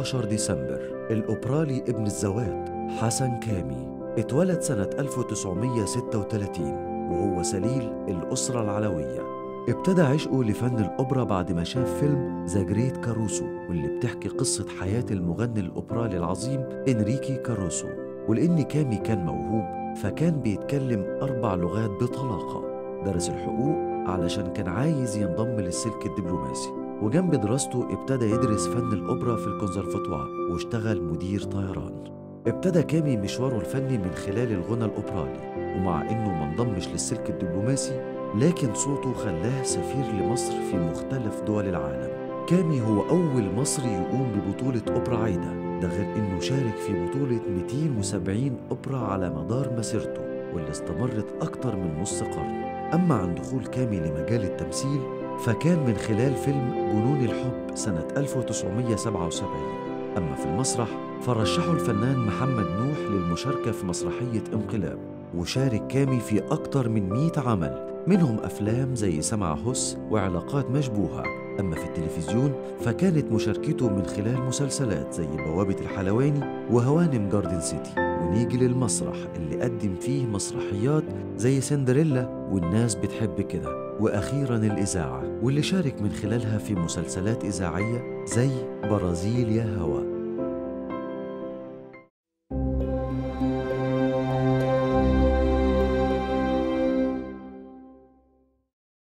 15 ديسمبر الأوبرالي ابن الزوات حسن كامي اتولد سنة 1936 وهو سليل الأسرة العلوية ابتدى عشقه لفن الأوبرا بعد ما شاف فيلم ذا جريت كاروسو واللي بتحكي قصة حياة المغني الأوبرالي العظيم إنريكي كاروسو ولأن كامي كان موهوب فكان بيتكلم أربع لغات بطلاقة درس الحقوق علشان كان عايز ينضم للسلك الدبلوماسي وجنب دراسته ابتدى يدرس فن الأوبرا في الكونسرفتوار واشتغل مدير طيران ابتدى كامي مشواره الفني من خلال الغنى الأوبرالي ومع إنه ما انضمش للسلك الدبلوماسي لكن صوته خلاه سفير لمصر في مختلف دول العالم كامي هو أول مصري يقوم ببطولة أوبرا عايدة ده غير إنه شارك في بطولة 270 أوبرا على مدار مسيرته واللي استمرت أكتر من نص قرن أما عن دخول كامي لمجال التمثيل فكان من خلال فيلم جنون الحب سنة 1977 أما في المسرح فرشحه الفنان محمد نوح للمشاركة في مسرحية انقلاب وشارك كامي في أكتر من 100 عمل منهم أفلام زي سمع هس وعلاقات مشبوهة أما في التلفزيون فكانت مشاركته من خلال مسلسلات زي بوابة الحلواني وهوانم جاردن سيتي ونيجي للمسرح اللي قدم فيه مسرحيات زي سندريلا والناس بتحب كده وأخيرا الإذاعة واللي شارك من خلالها في مسلسلات إذاعية زي برازيل يا هوا